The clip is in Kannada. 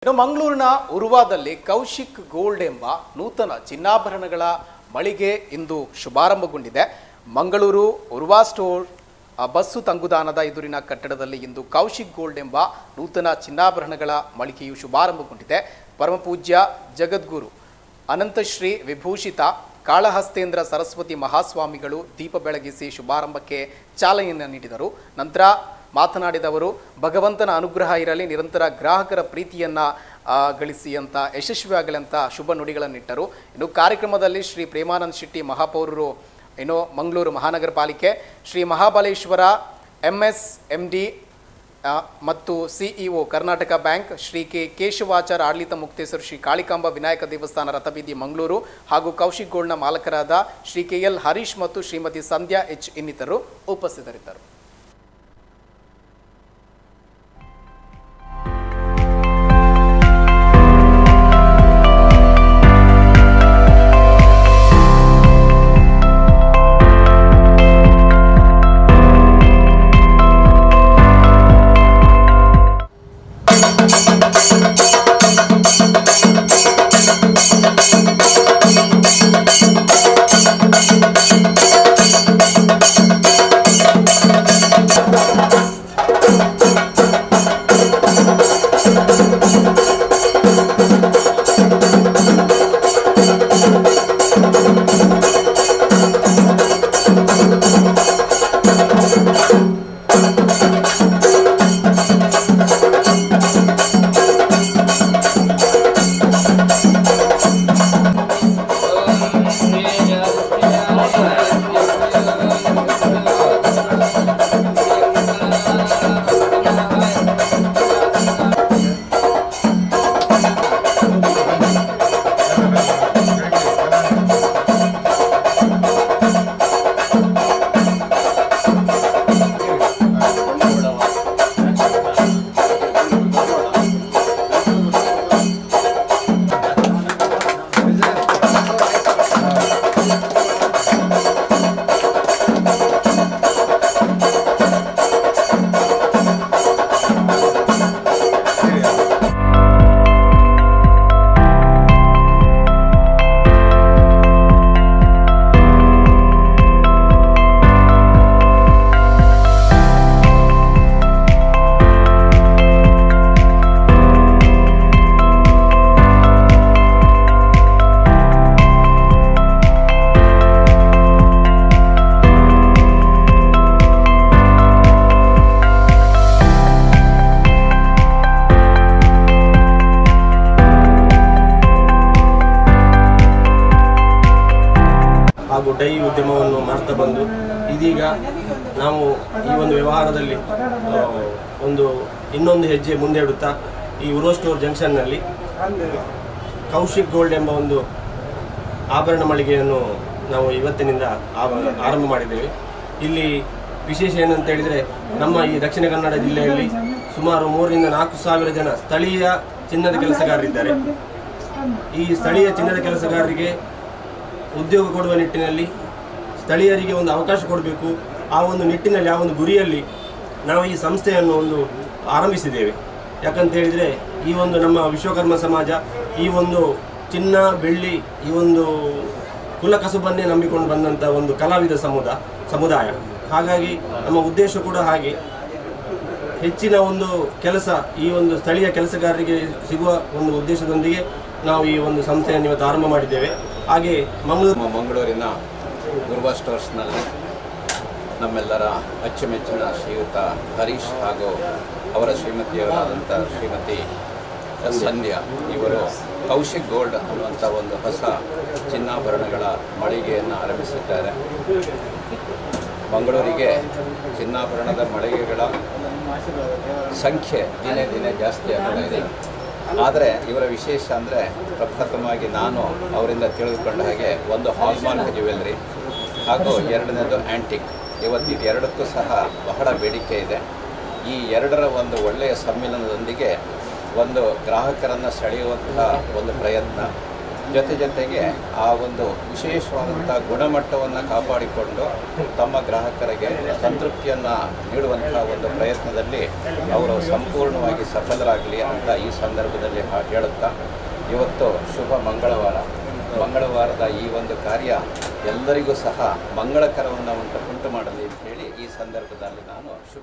ಇನ್ನು ಮಂಗಳೂರಿನ ಉರುವಾದಲ್ಲಿ ಕೌಶಿಕ್ ಗೋಲ್ಡ್ ಎಂಬ ನೂತನ ಚಿನ್ನಾಭರಣಗಳ ಮಳಿಗೆ ಇಂದು ಶುಭಾರಂಭಗೊಂಡಿದೆ ಮಂಗಳೂರು ಉರುವಾ ಸ್ಟೋರ್ ಆ, ಬಸ್ಸು ತಂಗುದಾನದ ಎದುರಿನ ಕಟ್ಟಡದಲ್ಲಿ ಇಂದು ಕೌಶಿಕ್ ಗೋಲ್ಡ್ ಎಂಬ ನೂತನ ಚಿನ್ನಾಭರಣಗಳ ಮಳಿಗೆಯು ಶುಭಾರಂಭಗೊಂಡಿದೆ ಪರಮಪೂಜ್ಯ ಜಗದ್ಗುರು ಅನಂತಶ್ರೀ ವಿಭೂಷಿತ ಕಾಳಹಸ್ತೇಂದ್ರ ಸರಸ್ವತಿ ಮಹಾಸ್ವಾಮಿಗಳು ದೀಪ ಬೆಳಗಿಸಿ ಶುಭಾರಂಭಕ್ಕೆ ಚಾಲನೆಯನ್ನು ನೀಡಿದರು ನಂತರ ಮಾತನಾಡಿದವರು ಭಗವಂತನ ಅನುಗ್ರಹ ಇರಲಿ ನಿರಂತರ ಗ್ರಾಹಕರ ಪ್ರೀತಿಯನ್ನ ಆ, ಗಳಿಸಿ ಅಂತ ಯಶಸ್ವಿಯಾಗಲಿ ಅಂತ ಶುಭ ನುಡಿಗಳನ್ನಿಟ್ಟರು ಇನ್ನು ಕಾರ್ಯಕ್ರಮದಲ್ಲಿ ಶ್ರೀ ಪ್ರೇಮಾನಂದ್ ಶೆಟ್ಟಿ ಮಹಾಪೌರರು ಇನ್ನು ಮಂಗಳೂರು ಮಹಾನಗರ ಪಾಲಿಕೆ Shri Mahabaleshwara M S M D ಆ, ಮತ್ತು CEO Karnataka bank Shri K Keshavachara ಆಡಳಿತ ಮುಕ್ತೇಶ್ವರ ಶ್ರೀ ಕಾಳಿಕಾಂಬ ವಿನಾಯಕ ದೇವಸ್ಥಾನ ರಥಬೀದಿ ಮಂಗಳೂರು ಹಾಗೂ ಕೌಶಿಕ್ ಗೋಲ್ಡ್ನ ಮಾಲಕರಾದ ಶ್ರೀ ಕೆ ಎಲ್ ಹರೀಶ್ ಮತ್ತು ಶ್ರೀಮತಿ ಸಂಧ್ಯಾ ಎಚ್ ಇನ್ನಿತರರು ಉಪಸ್ಥಿತರಿದ್ದರು ಹಾಗೂ ಡೈ ಉದ್ಯಮವನ್ನು ಮಾಡ್ತಾ ಬಂದು ಇದೀಗ ನಾವು ಈ ಒಂದು ವ್ಯವಹಾರದಲ್ಲಿ ಆ, ಒಂದು ಇನ್ನೊಂದು ಹೆಜ್ಜೆ ಮುಂದೆ ಇಡುತ್ತಾ ಈ ಉರೋ ಸ್ಟೋರ್ ಜಂಕ್ಷನ್ನಲ್ಲಿ ಕೌಶಿಕ್ ಗೋಲ್ಡ್ ಎಂಬ ಒಂದು ಆಭರಣ ಮಳಿಗೆಯನ್ನು ನಾವು ಇವತ್ತಿನಿಂದ ಆವ- ಆರಂಭ ಮಾಡಿದ್ದೇವೆ ಇಲ್ಲಿ ವಿಶೇಷ ಏನಂತ ಹೇಳಿದರೆ ನಮ್ಮ ಈ ದಕ್ಷಿಣ ಕನ್ನಡ ಜಿಲ್ಲೆಯಲ್ಲಿ ಸುಮಾರು ಮೂರರಿಂದ ನಾಲ್ಕು ಸಾವಿರ ಜನ ಸ್ಥಳೀಯ ಚಿನ್ನದ ಕೆಲಸಗಾರರಿದ್ದಾರೆ ಈ ಸ್ಥಳೀಯ ಚಿನ್ನದ ಕೆಲಸಗಾರರಿಗೆ ಉದ್ಯೋಗ ಕೊಡುವ ನಿಟ್ಟಿನಲ್ಲಿ ಸ್ಥಳೀಯರಿಗೆ ಒಂದು ಅವಕಾಶ ಕೊಡಬೇಕು ಆ ಒಂದು ನಿಟ್ಟಿನಲ್ಲಿ ಆ ಒಂದು ಗುರಿಯಲ್ಲಿ ನಾವು ಈ ಸಂಸ್ಥೆಯನ್ನು ಒಂದು ಆರಂಭಿಸಿದ್ದೇವೆ ಯಾಕಂತ ಹೇಳಿದರೆ ಈ ಒಂದು ನಮ್ಮ ವಿಶ್ವಕರ್ಮ ಸಮಾಜ ಈ ಒಂದು ಚಿನ್ನ ಬೆಳ್ಳಿ ಈ ಒಂದು ಕುಲಕಸುಬನ್ನೇ ನಂಬಿಕೊಂಡು ಬಂದಂಥ ಒಂದು ಕಲಾವಿದ ಸಮುದ ಸಮುದಾಯ ಹಾಗಾಗಿ ನಮ್ಮ ಉದ್ದೇಶ ಕೂಡ ಹಾಗೆ ಹೆಚ್ಚಿನ ಒಂದು ಕೆಲಸ ಈ ಒಂದು ಸ್ಥಳೀಯ ಕೆಲಸಗಾರರಿಗೆ ಸಿಗುವ ಒಂದು ಉದ್ದೇಶದೊಂದಿಗೆ ನಾವು ಈ ಒಂದು ಸಂಸ್ಥೆಯನ್ನು ಇವತ್ತು ಆರಂಭ ಮಾಡಿದ್ದೇವೆ ಹಾಗೆ ಮಂಗಳೂರು ನಮ್ಮ ಮಂಗಳೂರಿನ ಗುರುವ ಸ್ಟೋರ್ಸ್ನಲ್ಲಿ ನಮ್ಮೆಲ್ಲರ ಅಚ್ಚುಮೆಚ್ಚಿನ ಶ್ರೀಯುತ ಹರೀಶ್ ಹಾಗೂ ಅವರ ಶ್ರೀಮತಿಯವರಾದಂಥ ಶ್ರೀಮತಿ ಸಂಧ್ಯಾ ಇವರು ಕೌಶಿಕ್ ಗೋಲ್ಡ್ ಅನ್ನುವಂಥ ಒಂದು ಹೊಸ ಚಿನ್ನಾಭರಣಗಳ ಮಳಿಗೆಯನ್ನು ಆರಂಭಿಸಿದ್ದಾರೆ ಮಂಗಳೂರಿಗೆ ಚಿನ್ನಾಭರಣದ ಮಳಿಗೆಗಳ ಸಂಖ್ಯೆ ದಿನೇ ದಿನೇ ಜಾಸ್ತಿ ಆಗ್ತಾ ಇದೆ ಆದರೆ ಇವರ ವಿಶೇಷ ಅಂದರೆ ಪ್ರಪ್ರಥಮವಾಗಿ ನಾನು ಅವರಿಂದ ತಿಳಿದುಕೊಂಡ ಹಾಗೆ ಒಂದು ಹಾಲ್ಮಾರ್ಕ್ ಜ್ಯುವೆಲ್ರಿ ಹಾಗೂ ಎರಡನೇದು ಆ್ಯಂಟಿಕ್ ಇವತ್ತು ಇದು ಎರಡಕ್ಕೂ ಸಹ ಬಹಳ ಬೇಡಿಕೆ ಇದೆ ಈ ಎರಡರ ಒಂದು ಒಳ್ಳೆಯ ಸಮ್ಮಿಲನದೊಂದಿಗೆ ಒಂದು ಗ್ರಾಹಕರನ್ನು ಸೆಳೆಯುವಂತಹ ಒಂದು ಪ್ರಯತ್ನ ಜೊತೆ ಜೊತೆಗೆ ಆ ಒಂದು ವಿಶೇಷವಾದಂಥ ಗುಣಮಟ್ಟವನ್ನು ಕಾಪಾಡಿಕೊಂಡು ತಮ್ಮ ಗ್ರಾಹಕರಿಗೆ ಸಂತೃಪ್ತಿಯನ್ನು ನೀಡುವಂಥ ಒಂದು ಪ್ರಯತ್ನದಲ್ಲಿ ಅವರು ಸಂಪೂರ್ಣವಾಗಿ ಸಫಲರಾಗಲಿ ಅಂತ ಈ ಸಂದರ್ಭದಲ್ಲಿ ಹಾ- ಹೇಳುತ್ತಾ ಇವತ್ತು ಶುಭ ಮಂಗಳವಾರ ಮಂಗಳವಾರದ ಈ ಒಂದು ಕಾರ್ಯ ಎಲ್ಲರಿಗೂ ಸಹ ಮಂಗಳಕರವನ್ನು ಉಂಟು ಉಂಟು ಮಾಡಲಿ ಅಂತ ಹೇಳಿ ಈ ಸಂದರ್ಭದಲ್ಲಿ ನಾನು ಶುಭ